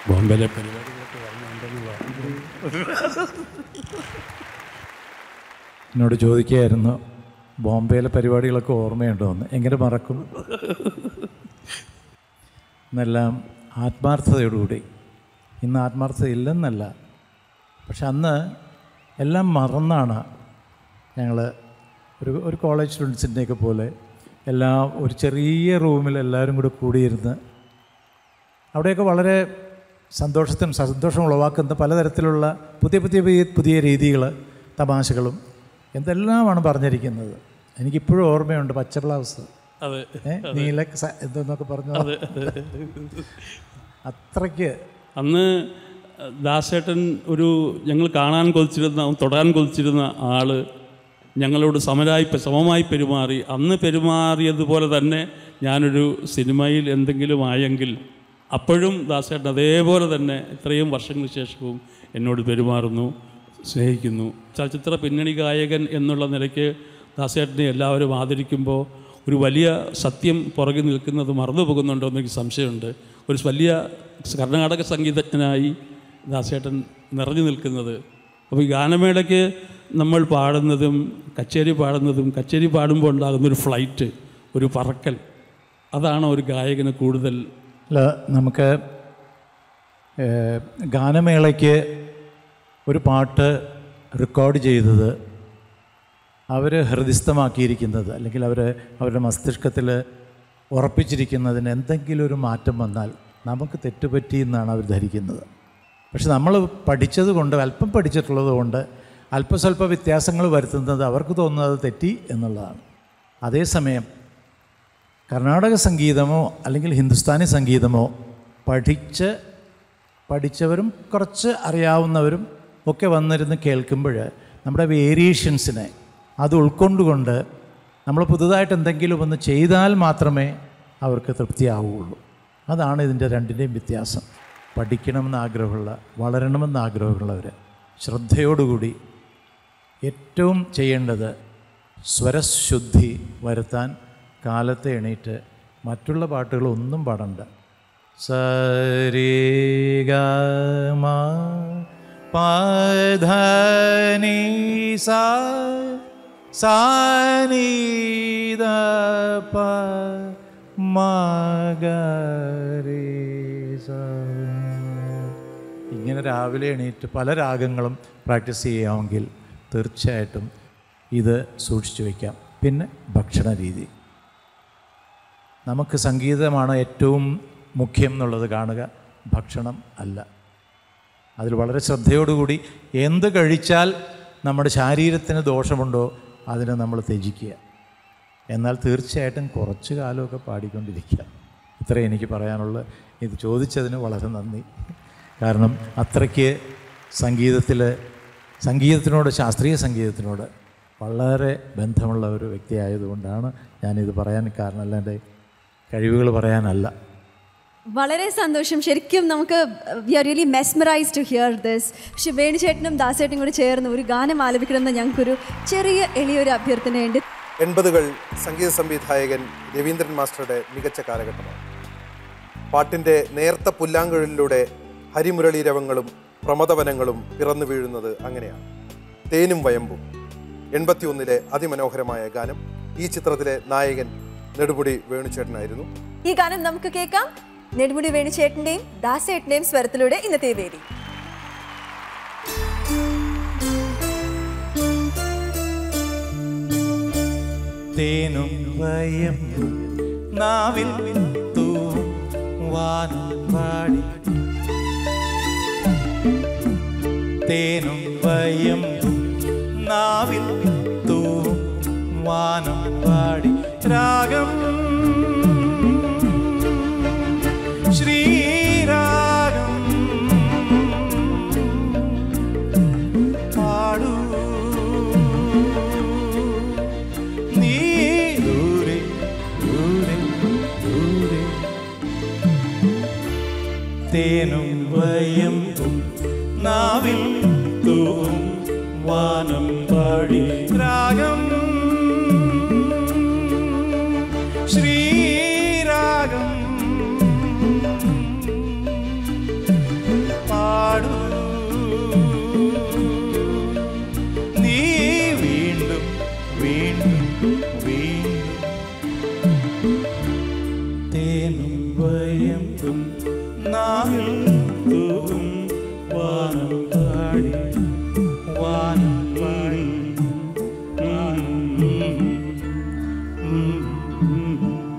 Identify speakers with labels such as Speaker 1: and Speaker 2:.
Speaker 1: ബോംബെയിലെ പരിപാടികളൊക്കെ വരുന്നുണ്ടെന്ന് പറഞ്ഞു
Speaker 2: എന്നോട് ചോദിക്കുകയായിരുന്നു ബോംബെയിലെ പരിപാടികളൊക്കെ ഓർമ്മയുണ്ടോ എന്ന് എങ്ങനെ മറക്കും എന്നെല്ലാം ആത്മാർത്ഥതയോടുകൂടി ഇന്ന് ആത്മാർത്ഥത ഇല്ലെന്നല്ല പക്ഷെ അന്ന് എല്ലാം മറന്നാണ് ഞങ്ങൾ ഒരു ഒരു കോളേജ് സ്റ്റുഡൻസിൻ്റെയൊക്കെ പോലെ എല്ലാം ഒരു ചെറിയ റൂമിൽ എല്ലാവരും കൂടെ കൂടിയിരുന്ന് അവിടെയൊക്കെ വളരെ സന്തോഷത്തിനും സന്തോഷം ഉളവാക്കുന്ന പലതരത്തിലുള്ള പുതിയ പുതിയ പുതിയ പുതിയ രീതികൾ തമാശകളും എന്തെല്ലാമാണ് പറഞ്ഞിരിക്കുന്നത് എനിക്കിപ്പോഴും ഓർമ്മയുണ്ട് പച്ച ബ്ലൗസ്
Speaker 1: അതെ
Speaker 2: ഏ, നീല സ- എന്തെന്നൊക്കെ പറഞ്ഞു അത്രയ്ക്ക്
Speaker 1: അന്ന് ദാസേട്ടൻ ഒരു ഞങ്ങൾ കാണാൻ കൊതിച്ചിരുന്ന തൊടാൻ കൊതിച്ചിരുന്ന ആള് ഞങ്ങളോട് സമരായി സമമായി പെരുമാറി അന്ന് പെരുമാറിയതുപോലെ തന്നെ ഞാനൊരു സിനിമയിൽ എന്തെങ്കിലും ആയെങ്കിൽ അപ്പോഴും ദാസേട്ടൻ അതേപോലെ തന്നെ ഇത്രയും വർഷങ്ങൾക്ക് ശേഷവും എന്നോട് പെരുമാറുന്നു സ്നേഹിക്കുന്നു ചലച്ചിത്ര പിന്നണി ഗായകൻ എന്നുള്ള നിലയ്ക്ക് ദാസേട്ടനെ എല്ലാവരും ആദരിക്കുമ്പോൾ ഒരു വലിയ സത്യം പുറകിൽ നിൽക്കുന്നത് മറന്നു പോകുന്നുണ്ടോ എന്ന് എനിക്ക് സംശയമുണ്ട് ഒരു വലിയ കർണാടക സംഗീതജ്ഞനായി ദാസേട്ടൻ നിറഞ്ഞു നിൽക്കുന്നത് അപ്പോൾ ഈ ഗാനമേളയ്ക്ക് നമ്മൾ പാടുന്നതും കച്ചേരി പാടുന്നതും കച്ചേരി പാടുമ്പോൾ ഉണ്ടാകുന്ന ഒരു ഫ്ലൈറ്റ് ഒരു പറക്കൽ അതാണ് ഒരു ഗായകന് കൂടുതൽ
Speaker 2: അല്ല നമുക്ക് ഏ, ഗാനമേളയ്ക്ക് ഒരു പാട്ട് റെക്കോർഡ് ചെയ്തത് അവർ ഹൃദിസ്ഥമാക്കിയിരിക്കുന്നത് അല്ലെങ്കിൽ അവർ അവരുടെ മസ്തിഷ്കത്തിൽ ഉറപ്പിച്ചിരിക്കുന്നതിന് എന്തെങ്കിലും ഒരു മാറ്റം വന്നാൽ നമുക്ക് തെറ്റുപറ്റി എന്നാണ് അവർ ധരിക്കുന്നത് പക്ഷെ നമ്മൾ പഠിച്ചത് കൊണ്ട് അല്പം പഠിച്ചിട്ടുള്ളത് കൊണ്ട് അല്പസ്വല്പ വ്യത്യാസങ്ങൾ വരുത്തുന്നത് അവർക്ക് തോന്നുന്നത് തെറ്റി എന്നുള്ളതാണ് അതേസമയം കർണാടക സംഗീതമോ അല്ലെങ്കിൽ ഹിന്ദുസ്ഥാനി സംഗീതമോ പഠിച്ച് പഠിച്ചവരും കുറച്ച് അറിയാവുന്നവരും ഒക്കെ വന്നിരുന്ന് കേൾക്കുമ്പോൾ നമ്മുടെ വേരിയേഷൻസിനെ അത് ഉൾക്കൊണ്ടുകൊണ്ട് നമ്മൾ പുതുതായിട്ട് എന്തെങ്കിലും ഒന്ന് ചെയ്താൽ മാത്രമേ അവർക്ക് തൃപ്തിയാവുകയുള്ളൂ അതാണ് ഇതിൻ്റെ രണ്ടിൻ്റെയും വ്യത്യാസം പഠിക്കണമെന്ന് ആഗ്രഹമുള്ള വളരണമെന്ന് ആഗ്രഹമുള്ളവർ ശ്രദ്ധയോടുകൂടി ഏറ്റവും ചെയ്യേണ്ടത് സ്വരശുദ്ധി വരുത്താൻ കാലത്തെ എണീറ്റ് മറ്റുള്ള പാട്ടുകളൊന്നും പാടണ്ട സരി ഗ പധനി സാ സാനി ദ പ മഗരി സ ഇങ്ങനെ രാവിലെ എണീറ്റ് പല രാഗങ്ങളും പ്രാക്ടീസ് ചെയ്യാമെങ്കിൽ തീർച്ചയായിട്ടും ഇത് സൂക്ഷിച്ചു വയ്ക്കാം പിന്നെ ഭക്ഷണ രീതി നമുക്ക് സംഗീതമാണ് ഏറ്റവും മുഖ്യം എന്നുള്ളത് കാണുക ഭക്ഷണം അല്ല അതിൽ വളരെ ശ്രദ്ധയോടുകൂടി എന്ത് കഴിച്ചാൽ നമ്മുടെ ശരീരത്തിന് ദോഷമുണ്ടോ അതിനെ നമ്മൾ ത്യജിക്കുക എന്നാൽ തീർച്ചയായിട്ടും കുറച്ച് കാലമൊക്കെ പാടിക്കൊണ്ടിരിക്കുക ഇത്രയും എനിക്ക് പറയാനുള്ള ഇത് ചോദിച്ചതിന് വളരെ നന്ദി കാരണം അത്രയ്ക്ക് സംഗീതത്തിൽ സംഗീതത്തിനോട് ശാസ്ത്രീയ സംഗീതത്തിനോട് വളരെ ബന്ധമുള്ള ഒരു വ്യക്തിയായതുകൊണ്ടാണ് ഞാനിത് പറയാൻ കാരണം അല്ലാണ്ട് കഴിവുകൾ പറയാനല്ല
Speaker 3: വളരെ സന്തോഷം ശരിക്കും നമുക്ക് we are really mesmerize to hear this പക്ഷെ വേണുചേട്ടനും ദാസേട്ടനും കൂടി ചേർന്ന് ഒരു ഗാനം ആലപിക്കണമെന്ന് ഞങ്ങൾക്കൊരു ചെറിയ എളിയൊരു അഭ്യർത്ഥനയുണ്ട്
Speaker 4: എൺപതുകൾ സംഗീത സംവിധായകൻ രവീന്ദ്രൻ മാസ്റ്ററുടെ മികച്ച കാലഘട്ടമാണ് പാട്ടിൻ്റെ നേർത്ത പുല്ലാങ്കുഴലിലൂടെ ഹരിമുരളീരവങ്ങളും പ്രമദവനങ്ങളും പിറന്നു വീഴുന്നത് അങ്ങനെയാണ് തേനും വയമ്പും എൺപത്തിയൊന്നിലെ അതിമനോഹരമായ ഗാനം ഈ ചിത്രത്തിലെ നായകൻ നെടുമുടി വേണുചേട്ടനായിരുന്നു
Speaker 3: ഈ ഗാനം നമുക്ക് കേൾക്കാം നെടുമുടി വേണുചേട്ടന്റെയും ദാസേട്ടന്റെയും സ്വരത്തിലൂടെ ഇന്നത്തെ വേദി
Speaker 2: തേനും വയം നാവിൽ തൂവും വാനം പാടി തേനും വയം നാവിൽ തൂവും വാനം പാടി രാഗം ശ്രീരാഗം പാടൂ നീ ദൂരെ ദൂരെ ദൂരെ തേനും വയം നാവിൽ തൂവും വാനം പാടി രാഗം ശ്രീരാഗം
Speaker 1: നാവിൽ തൂകും വാനം പാടി വാനം പാടി